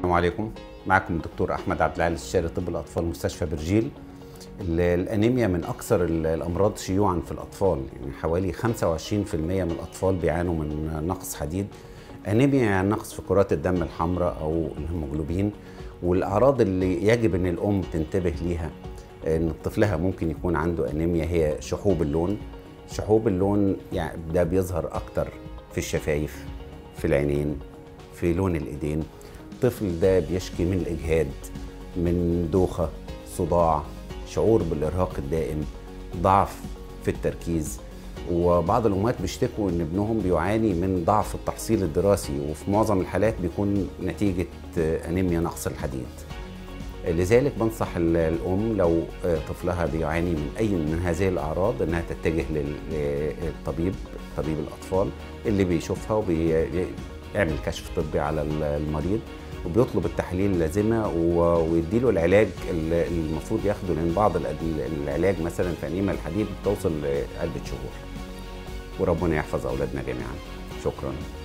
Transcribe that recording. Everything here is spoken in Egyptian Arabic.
السلام عليكم معكم الدكتور احمد عبد العال استشاري طب الاطفال مستشفى برجيل ال- الانيميا من اكثر ال- الامراض شيوعا في الاطفال يعني حوالي 25% من الاطفال بيعانوا من نقص حديد انيميا يعني نقص في كرات الدم الحمراء او الهيموجلوبين والاعراض اللي يجب ان الام تنتبه ليها ان طفلها ممكن يكون عنده انيميا هي شحوب اللون شحوب اللون يعني ده بيظهر اكتر في الشفايف في العينين في لون الايدين الطفل ده بيشكي من الاجهاد من دوخه صداع شعور بالارهاق الدائم ضعف في التركيز وبعض الامهات بيشتكوا ان ابنهم بيعاني من ضعف التحصيل الدراسي وفي معظم الحالات بيكون نتيجه انيميا نقص الحديد لذلك بنصح ال- الام لو طفلها بيعاني من اي من هذه الاعراض انها تتجه لل- للطبيب طبيب الاطفال اللي بيشوفها وبيعمل كشف طبي على ال- المريض وبيطلب التحاليل اللازمه و- ويديله العلاج اللي المفروض ياخده لان بعض الأد- العلاج مثلا في انيميا الحديد بتوصل لعده شهور وربنا يحفظ اولادنا جميعا شكرا